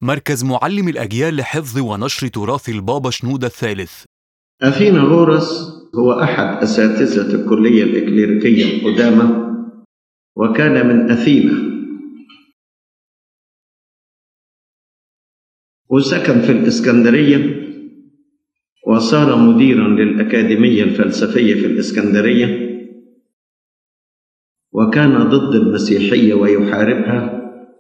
مركز معلم الأجيال لحفظ ونشر تراث البابا شنودة الثالث أثينا غورس هو أحد أساتذة الكلية الإكليريكية القدامى وكان من أثينا وسكن في الإسكندرية وصار مديرا للأكاديمية الفلسفية في الإسكندرية وكان ضد المسيحية ويحاربها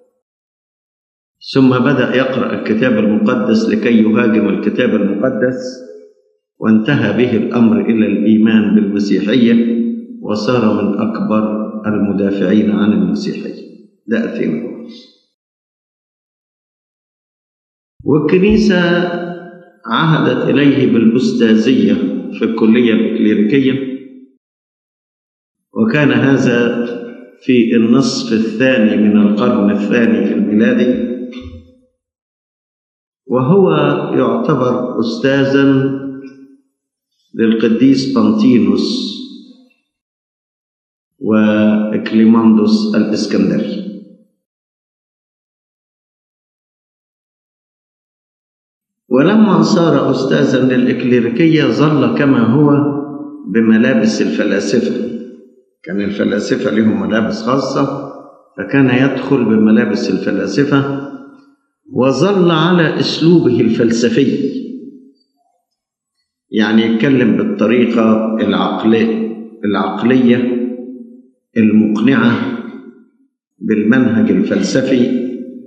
ثم بدأ يقرأ الكتاب المقدس لكي يهاجم الكتاب المقدس وانتهى به الأمر إلى الإيمان بالمسيحية وصار من أكبر المدافعين عن المسيحية ده أثينوس والكنيسة عهدت إليه بالأستاذية في الكلية الإكليريكية وكان هذا في النصف الثاني من القرن الثاني الميلادي وهو يعتبر أستاذا للقديس بانتينوس وإكليماندوس الإسكندري ولما صار أستاذا للإكليريكية ظل كما هو بملابس الفلاسفة كان الفلاسفة لهم ملابس خاصة فكان يدخل بملابس الفلاسفة وظل على أسلوبه الفلسفي يعني يتكلم بالطريقة العقلية العقلية المقنعة بالمنهج الفلسفي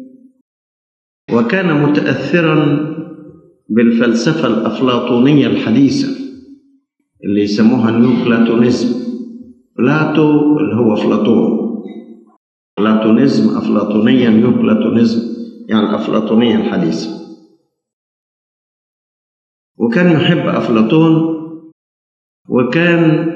وكان متأثرا بالفلسفة الأفلاطونية الحديثة اللي يسموها النيو بلاتونيزم بلاتو اللي هو أفلاطون بلاتونيزم أفلاطونية نيو بلاتونيزم يعني الأفلاطونية الحديثة وكان يحب أفلاطون وكان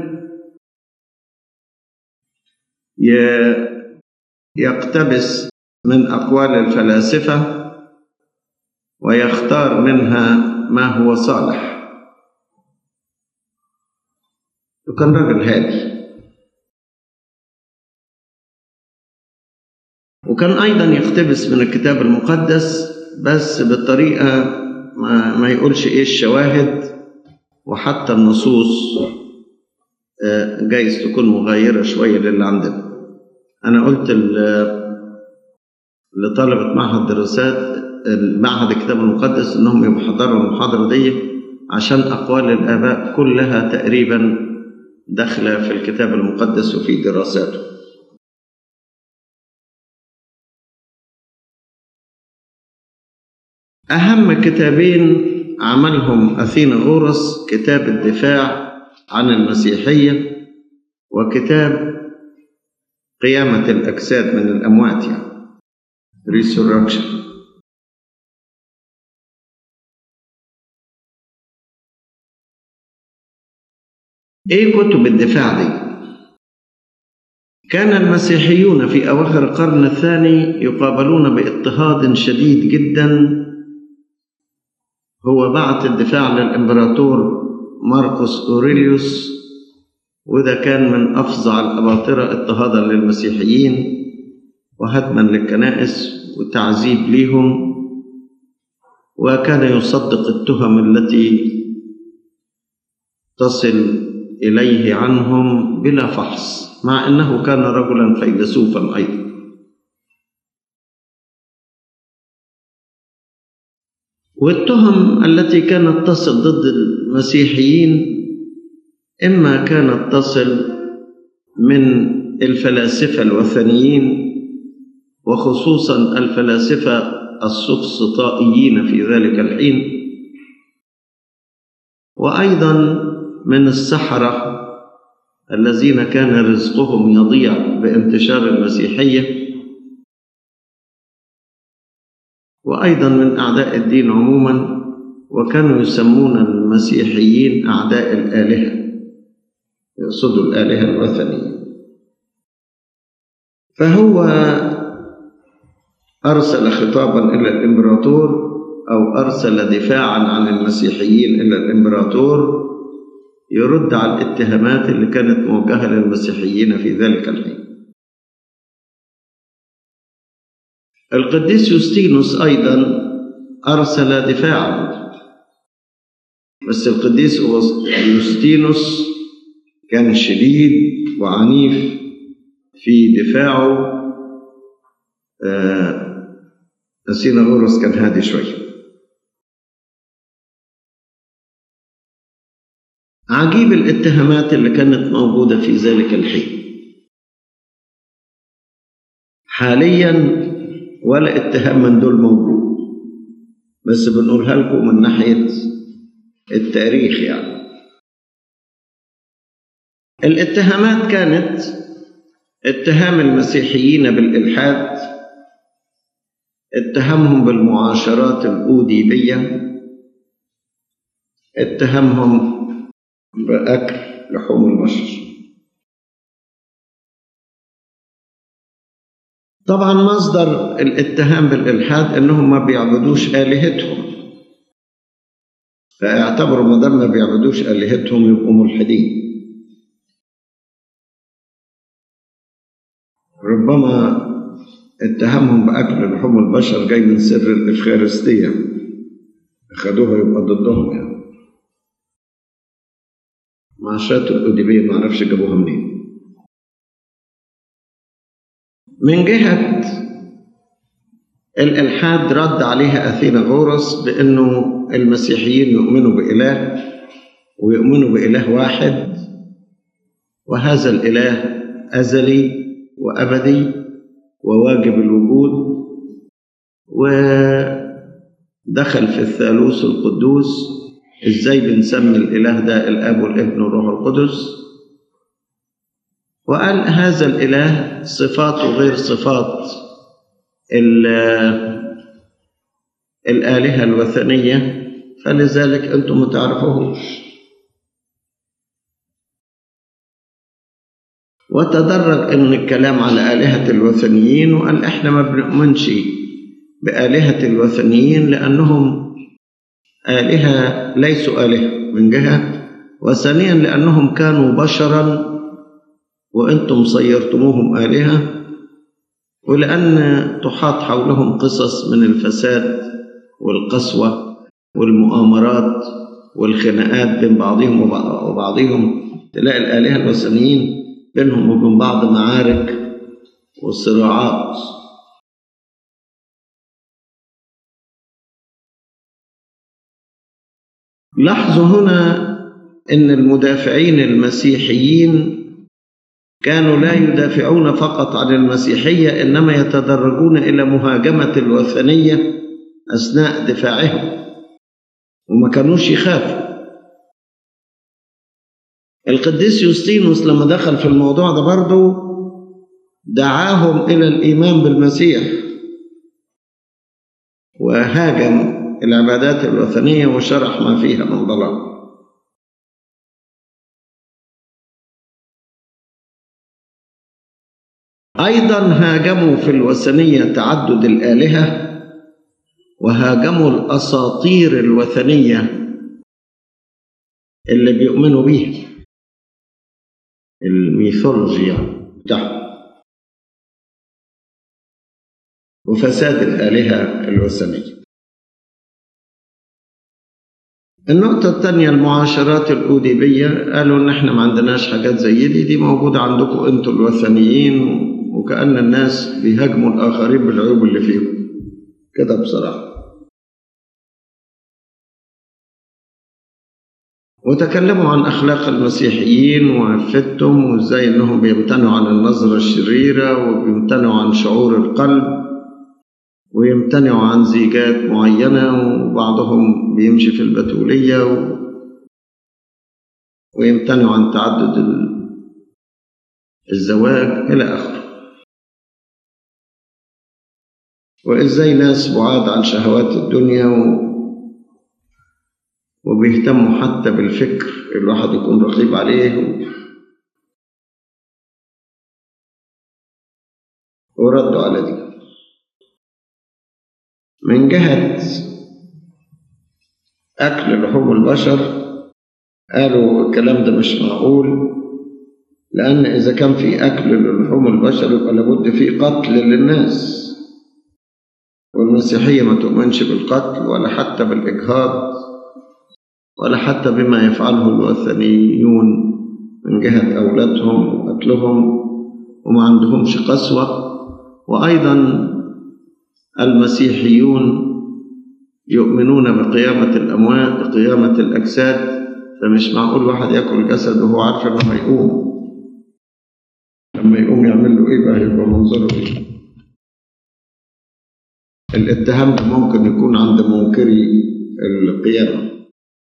يقتبس من أقوال الفلاسفة ويختار منها ما هو صالح وكان رجل هادي وكان أيضا يقتبس من الكتاب المقدس بس بطريقة ما, ما يقولش إيه الشواهد وحتى النصوص جايز تكون مغايرة شوية للي عندنا أنا قلت لطلبة معهد دراسات معهد الكتاب المقدس إنهم يبقوا حضروا المحاضرة دي عشان أقوال الآباء كلها تقريبا داخلة في الكتاب المقدس وفي دراساته أهم كتابين عملهم أثينا غورس كتاب الدفاع عن المسيحية وكتاب قيامة الأجساد من الأموات يعني Resurrection إيه كتب الدفاع دي؟ كان المسيحيون في أواخر القرن الثاني يقابلون باضطهاد شديد جدا هو بعت الدفاع للإمبراطور ماركوس أوريليوس وده كان من أفظع الأباطرة اضطهادا للمسيحيين وهدما للكنائس وتعذيب ليهم وكان يصدق التهم التي تصل إليه عنهم بلا فحص مع أنه كان رجلا فيلسوفا أيضا والتهم التي كانت تصل ضد المسيحيين إما كانت تصل من الفلاسفة الوثنيين وخصوصا الفلاسفة السفسطائيين في ذلك الحين وأيضا من السحرة الذين كان رزقهم يضيع بانتشار المسيحية وأيضا من أعداء الدين عموما وكانوا يسمون المسيحيين أعداء الآلهة يقصدوا الآلهة الوثنية فهو أرسل خطابا إلى الإمبراطور أو أرسل دفاعا عن المسيحيين إلى الإمبراطور يرد على الاتهامات اللي كانت موجهة للمسيحيين في ذلك الحين القديس يوستينوس أيضا أرسل دفاعا بس القديس يوستينوس كان شديد وعنيف في دفاعه آه أثيناغورس كان هادي شويه عجيب الاتهامات اللي كانت موجودة في ذلك الحين حاليا ولا اتهام من دول موجود بس بنقولها لكم من ناحية التاريخ يعني الاتهامات كانت اتهام المسيحيين بالإلحاد اتهمهم بالمعاشرات الأوديبية اتهمهم بأكل لحوم البشر طبعا مصدر الاتهام بالإلحاد إنهم ما بيعبدوش آلهتهم فاعتبروا ما دام ما بيعبدوش آلهتهم يبقوا ملحدين ربما اتهامهم بأكل لحوم البشر جاي من سر الإفخارستية أخدوها يبقى ضدهم يعني معاشرات الأدبية ما أعرفش جابوها منين من جهة الإلحاد رد عليها أثينا غورس بأنه المسيحيين يؤمنوا بإله ويؤمنوا بإله واحد وهذا الإله أزلي وأبدي وواجب الوجود ودخل في الثالوث القدوس ازاي بنسمي الاله ده الاب والابن والروح القدس وقال هذا الاله صفاته غير صفات الالهه الوثنيه فلذلك انتم ما تعرفوهوش وتدرج ان الكلام على الهه الوثنيين وقال احنا ما بنؤمنش بالهه الوثنيين لانهم آلهة ليسوا آلهة من جهة وثانيا لأنهم كانوا بشرا وأنتم صيرتموهم آلهة ولأن تحاط حولهم قصص من الفساد والقسوة والمؤامرات والخناقات بين بعضهم وبعضهم تلاقي الآلهة الوثنيين بينهم وبين بعض معارك وصراعات لاحظوا هنا ان المدافعين المسيحيين كانوا لا يدافعون فقط عن المسيحيه انما يتدرجون الى مهاجمه الوثنيه اثناء دفاعهم وما كانوش يخافوا القديس يوستينوس لما دخل في الموضوع ده برضه دعاهم الى الايمان بالمسيح وهاجم العبادات الوثنية وشرح ما فيها من ضلال أيضا هاجموا في الوثنية تعدد الآلهة وهاجموا الأساطير الوثنية اللي بيؤمنوا بيها الميثولوجيا بتاعهم وفساد الآلهة الوثنية النقطة الثانية المعاشرات الأوديبية قالوا إن إحنا ما عندناش حاجات زي دي دي موجودة عندكم أنتوا الوثنيين وكأن الناس بيهاجموا الآخرين بالعيوب اللي فيهم كده بصراحة وتكلموا عن أخلاق المسيحيين وعفتهم وإزاي إنهم بيمتنعوا عن النظرة الشريرة وبيمتنعوا عن شعور القلب ويمتنعوا عن زيجات معينة وبعضهم بيمشي في البتولية و... ويمتنعوا عن تعدد الزواج إلى آخره وإزاي ناس بعاد عن شهوات الدنيا و... وبيهتموا حتى بالفكر الواحد يكون رقيب عليه و... وردوا على دي من جهة أكل لحوم البشر قالوا الكلام ده مش معقول لأن إذا كان في أكل لحوم البشر يبقى لابد في قتل للناس والمسيحية ما تؤمنش بالقتل ولا حتى بالإجهاض ولا حتى بما يفعله الوثنيون من جهة أولادهم وقتلهم وما عندهمش قسوة وأيضا المسيحيون يؤمنون بقيامة الأموات بقيامة الأجساد فمش معقول واحد ياكل جسد وهو عارف إنه هيقوم لما يقوم يعمل له إيه بقى يبقى منظره إيه الاتهام ده ممكن يكون عند منكري القيامة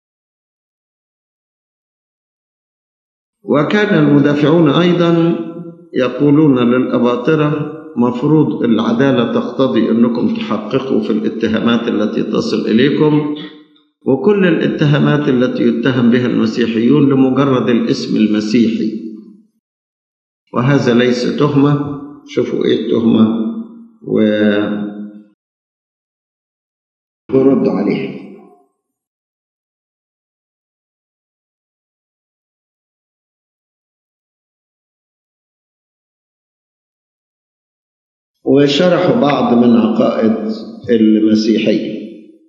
وكان المدافعون أيضا يقولون للأباطرة مفروض العدالة تقتضي أنكم تحققوا في الاتهامات التي تصل إليكم وكل الاتهامات التي يتهم بها المسيحيون لمجرد الاسم المسيحي وهذا ليس تهمة شوفوا إيه التهمة و ورد عليها وشرحوا بعض من عقائد المسيحية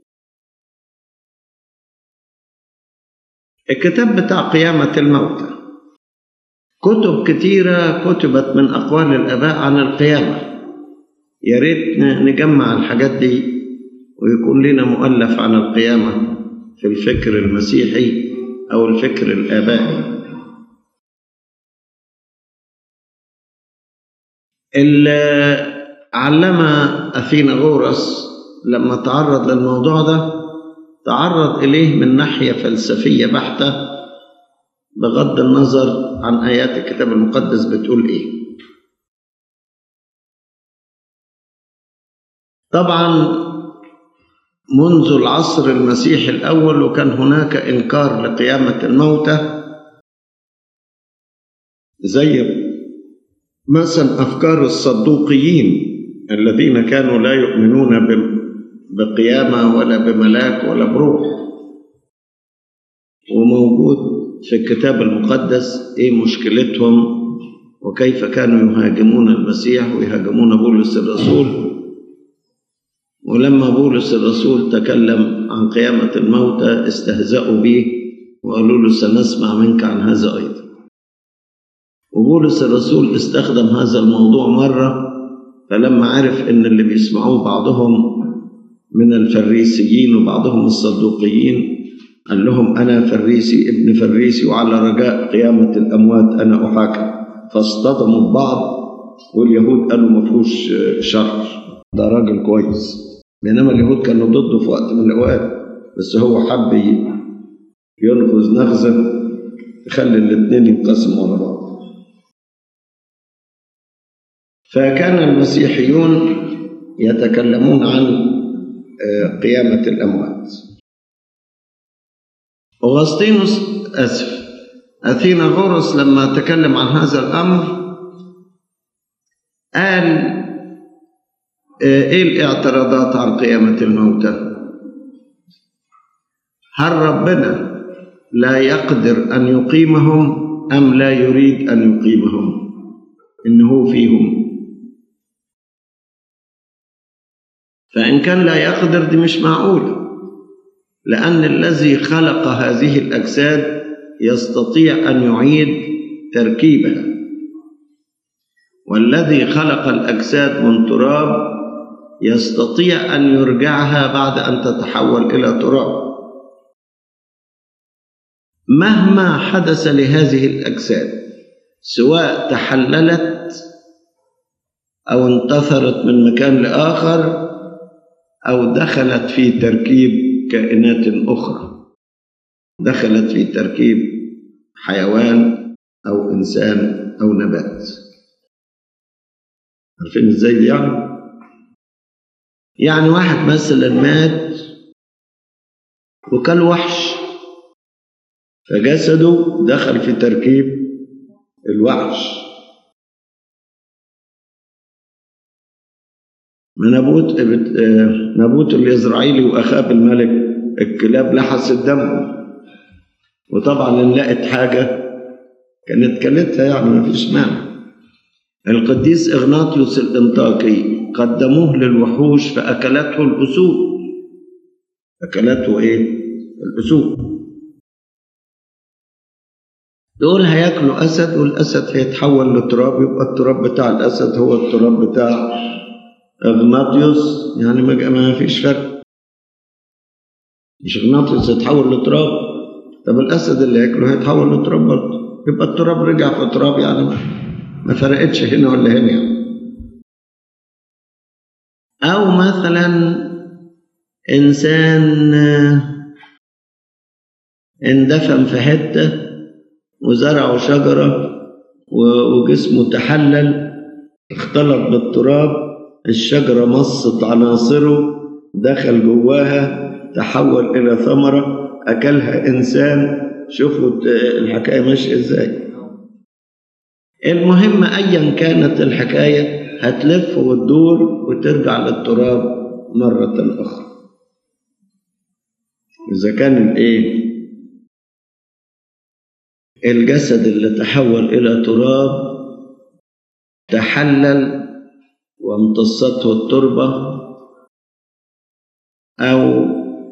الكتاب بتاع قيامة الموتى كتب كتيرة كتبت من أقوال الآباء عن القيامة يا ريت نجمع الحاجات دي ويكون لنا مؤلف عن القيامة في الفكر المسيحي أو الفكر الآبائي علم أثيناغورس لما تعرض للموضوع ده تعرض إليه من ناحية فلسفية بحتة بغض النظر عن آيات الكتاب المقدس بتقول إيه طبعا منذ العصر المسيحي الأول وكان هناك إنكار لقيامة الموتى زي مثلا أفكار الصدوقيين الذين كانوا لا يؤمنون بقيامة ولا بملاك ولا بروح وموجود في الكتاب المقدس إيه مشكلتهم وكيف كانوا يهاجمون المسيح ويهاجمون بولس الرسول ولما بولس الرسول تكلم عن قيامة الموتى استهزأوا به وقالوا له سنسمع منك عن هذا أيضا وبولس الرسول استخدم هذا الموضوع مرة فلما عرف ان اللي بيسمعوه بعضهم من الفريسيين وبعضهم الصدوقيين قال لهم انا فريسي ابن فريسي وعلى رجاء قيامة الاموات انا احاكم فاصطدموا ببعض واليهود قالوا ما فيهوش شر ده راجل كويس بينما اليهود كانوا ضده في وقت من الاوقات بس هو حب ينفذ نغزه تخلي الاثنين ينقسموا على بعض فكان المسيحيون يتكلمون عن قيامة الأموات أغسطينوس أسف أثيناغورس لما تكلم عن هذا الأمر قال إيه الاعتراضات عن قيامة الموتى هل ربنا لا يقدر أن يقيمهم أم لا يريد أن يقيمهم إنه فيهم فإن كان لا يقدر دي مش معقولة لأن الذي خلق هذه الأجساد يستطيع أن يعيد تركيبها والذي خلق الأجساد من تراب يستطيع أن يرجعها بعد أن تتحول إلى تراب مهما حدث لهذه الأجساد سواء تحللت أو انتثرت من مكان لآخر أو دخلت في تركيب كائنات أخرى دخلت في تركيب حيوان أو إنسان أو نبات عارفين إزاي دي يعني؟ يعني واحد مثلا مات وكان وحش فجسده دخل في تركيب الوحش من نبوت نبوت الإسرائيلي وأخاب الملك الكلاب لحست دمه وطبعا إن لقت حاجة كانت كلتها يعني ما فيش مانع القديس إغناطيوس الإنطاكي قدموه للوحوش فأكلته الأسود أكلته إيه؟ الأسود دول هياكلوا أسد والأسد هيتحول لتراب يبقى التراب بتاع الأسد هو التراب بتاع إغناطيوس يعني ما فيش فرق مش إغناطيوس يتحول لتراب طب الأسد اللي ياكله هيتحول لتراب برضه يبقى التراب رجع في تراب يعني ما فرقتش هنا ولا هنا يعني. أو مثلا إنسان اندفن في حتة وزرعوا شجرة وجسمه تحلل اختلط بالتراب الشجرة مصت عناصره دخل جواها تحول إلى ثمرة أكلها إنسان شوفوا الحكاية ماشية إزاي المهم أيا كانت الحكاية هتلف وتدور وترجع للتراب مرة أخرى إذا كان الإيه الجسد اللي تحول إلى تراب تحلل وامتصته التربة أو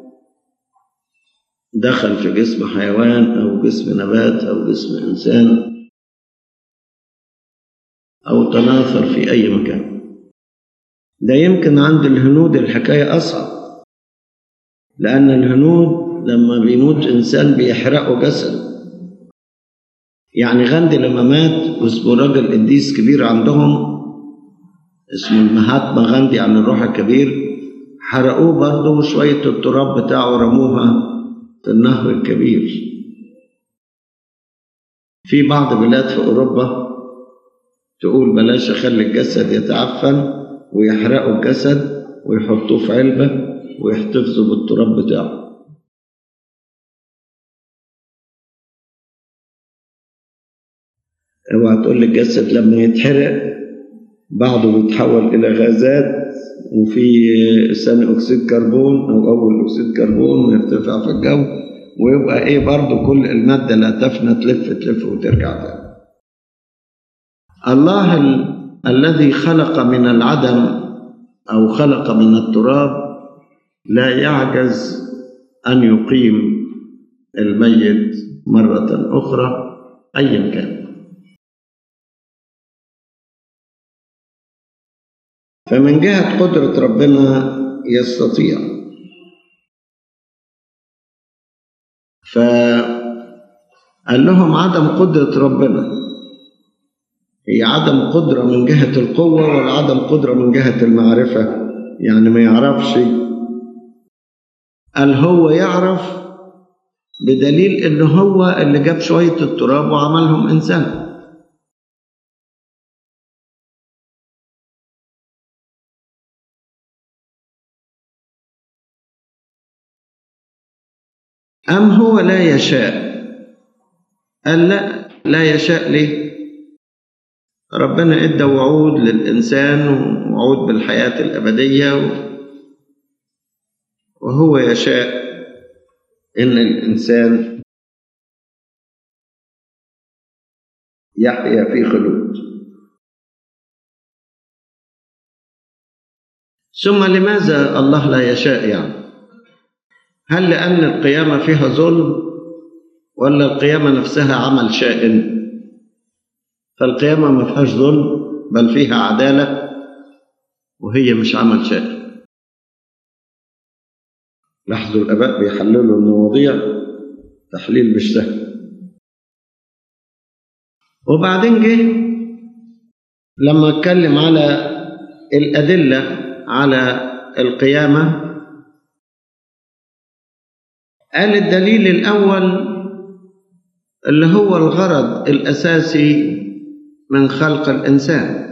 دخل في جسم حيوان أو جسم نبات أو جسم إنسان أو تناثر في أي مكان ده يمكن عند الهنود الحكاية أصعب لأن الهنود لما بيموت إنسان بيحرقوا جسده يعني غاندي لما مات واسمه راجل قديس كبير عندهم اسمه المهاتما غاندي عن الروح الكبير حرقوه برضه وشوية التراب بتاعه رموها في النهر الكبير في بعض بلاد في أوروبا تقول بلاش أخلي الجسد يتعفن ويحرقوا الجسد ويحطوه في علبة ويحتفظوا بالتراب بتاعه اوعى تقول لي الجسد لما يتحرق بعضه بيتحول الى غازات وفي ثاني اكسيد كربون او اول اكسيد كربون ويرتفع في الجو ويبقى ايه برضه كل الماده لا تفنى تلف تلف وترجع تاني الله ال... الذي خلق من العدم او خلق من التراب لا يعجز ان يقيم الميت مره اخرى ايا كان فمن جهة قدرة ربنا يستطيع فقال لهم عدم قدرة ربنا هي عدم قدرة من جهة القوة ولا عدم قدرة من جهة المعرفة يعني ما يعرفش قال هو يعرف بدليل ان هو اللي جاب شوية التراب وعملهم انسان أم هو لا يشاء قال لا لا يشاء ليه ربنا ادى وعود للإنسان ووعود بالحياة الأبدية وهو يشاء إن الإنسان يحيا في خلود ثم لماذا الله لا يشاء يعني هل لأن القيامة فيها ظلم ولا القيامة نفسها عمل شائن فالقيامة ما فيهاش ظلم بل فيها عدالة وهي مش عمل شائن لاحظوا الآباء بيحللوا المواضيع تحليل مش سهل وبعدين جه لما اتكلم على الأدلة على القيامة قال الدليل الأول اللي هو الغرض الأساسي من خلق الإنسان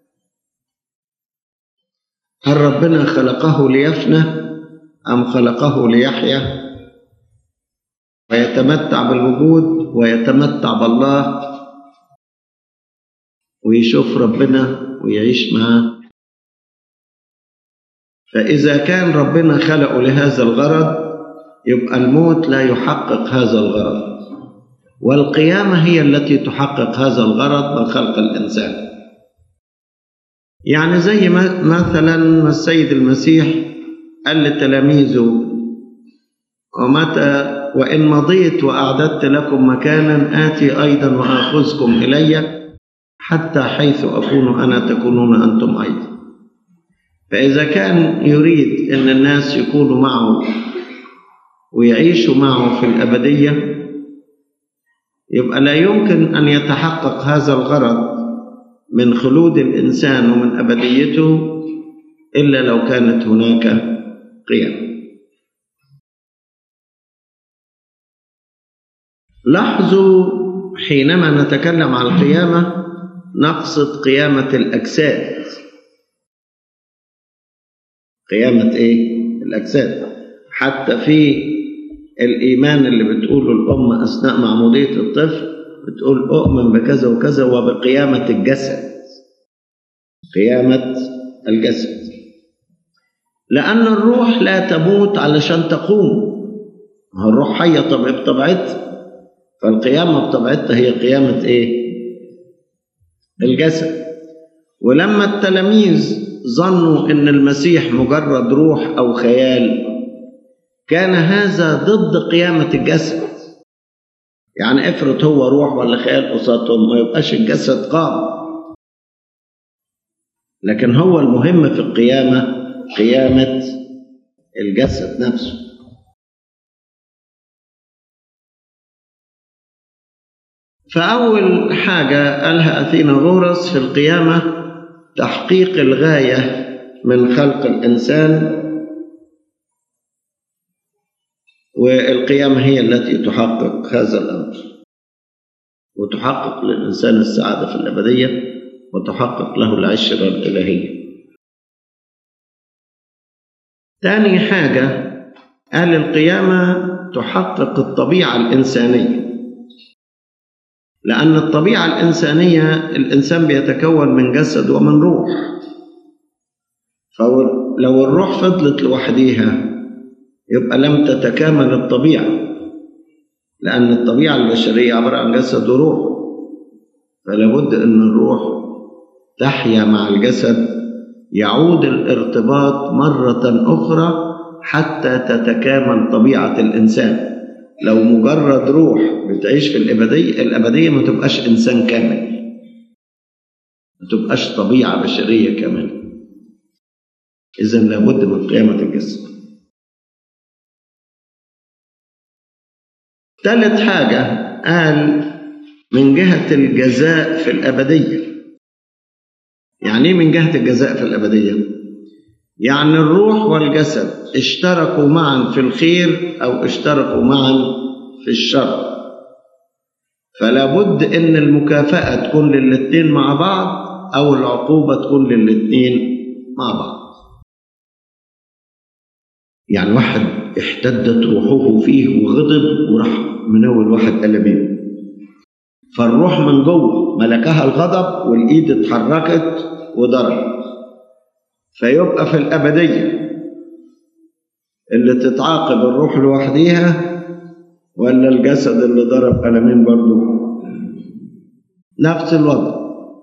هل ربنا خلقه ليفنى أم خلقه ليحيا ويتمتع بالوجود ويتمتع بالله ويشوف ربنا ويعيش معاه فإذا كان ربنا خلقه لهذا الغرض يبقى الموت لا يحقق هذا الغرض والقيامة هي التي تحقق هذا الغرض من خلق الإنسان يعني زي ما مثلا ما السيد المسيح قال لتلاميذه ومتى وإن مضيت وأعددت لكم مكانا آتي أيضا وآخذكم إلي حتى حيث أكون أنا تكونون أنتم أيضا فإذا كان يريد أن الناس يكونوا معه ويعيشوا معه في الأبدية يبقى لا يمكن أن يتحقق هذا الغرض من خلود الإنسان ومن أبديته إلا لو كانت هناك قيم لاحظوا حينما نتكلم عن القيامة نقصد قيامة الأجساد قيامة إيه؟ الأجساد حتى في الإيمان اللي بتقوله الأم أثناء معمودية الطفل بتقول أؤمن بكذا وكذا وبقيامة الجسد قيامة الجسد لأن الروح لا تموت علشان تقوم الروح حية بطبيعتها فالقيامة بطبيعتها هي قيامة إيه؟ الجسد ولما التلاميذ ظنوا ان المسيح مجرد روح او خيال كان هذا ضد قيامة الجسد يعني افرض هو روح ولا خيال قصادهم ما يبقاش الجسد قام لكن هو المهم في القيامة قيامة الجسد نفسه فأول حاجة قالها أثينا غورس في القيامة تحقيق الغاية من خلق الإنسان والقيامة هي التي تحقق هذا الأمر وتحقق للإنسان السعادة في الأبدية وتحقق له العشرة الإلهية تاني حاجة قال القيامة تحقق الطبيعة الإنسانية لأن الطبيعة الإنسانية الإنسان بيتكون من جسد ومن روح فلو الروح فضلت لوحديها يبقى لم تتكامل الطبيعة لأن الطبيعة البشرية عبارة عن جسد وروح فلا بد أن الروح تحيا مع الجسد يعود الارتباط مرة أخرى حتى تتكامل طبيعة الإنسان لو مجرد روح بتعيش في الأبدية الأبدية ما تبقاش إنسان كامل ما تبقاش طبيعة بشرية كاملة إذا لابد من قيامة الجسد ثالث حاجة قال من جهة الجزاء في الأبدية يعني ايه من جهة الجزاء في الأبدية؟ يعني الروح والجسد اشتركوا معا في الخير أو اشتركوا معا في الشر فلا بد إن المكافأة تكون للاتنين مع بعض أو العقوبة تكون للاتنين مع بعض يعني واحد احتدت روحه فيه وغضب وراح منول واحد قلبين فالروح من جوه ملكها الغضب والايد اتحركت وضربت فيبقى في الأبدية اللي تتعاقب الروح لوحديها ولا الجسد اللي ضرب قلمين برضه نفس الوضع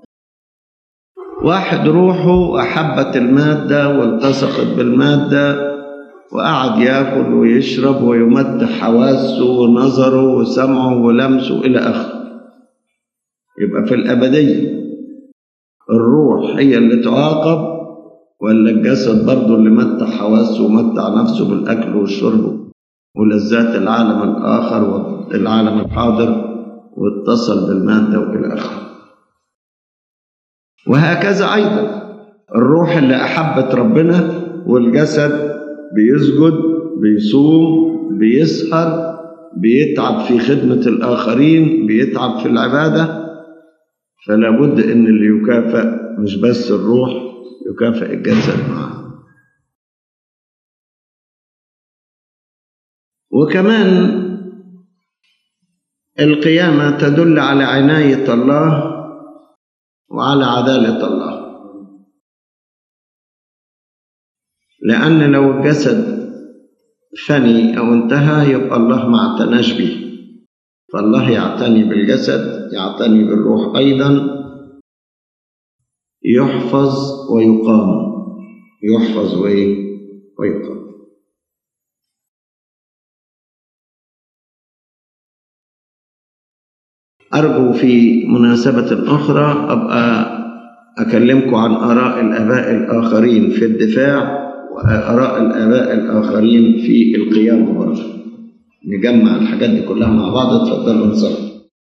واحد روحه أحبت المادة والتصقت بالمادة وقعد ياكل ويشرب ويمد حواسه ونظره وسمعه ولمسه إلى آخره يبقى في الأبدية الروح هي اللي تعاقب ولا الجسد برضه اللي متع حواسه ومتع نفسه بالأكل والشرب ولذات العالم الآخر والعالم الحاضر واتصل بالمادة وإلى آخره وهكذا أيضا الروح اللي أحبت ربنا والجسد بيسجد بيصوم بيسهر بيتعب في خدمة الآخرين بيتعب في العبادة فلا بد إن اللي يكافئ مش بس الروح يكافئ الجسد معه وكمان القيامة تدل على عناية الله وعلى عدالة الله لأن لو الجسد فني أو انتهى يبقى الله ما اعتناش به فالله يعتني بالجسد يعتني بالروح أيضا يحفظ ويقام يحفظ وإيه؟ ويقام أرجو في مناسبة أخرى أبقى أكلمكم عن آراء الآباء الآخرين في الدفاع وآراء الآباء الآخرين في القيام برضه نجمع الحاجات دي كلها مع بعض اتفضلوا نصلي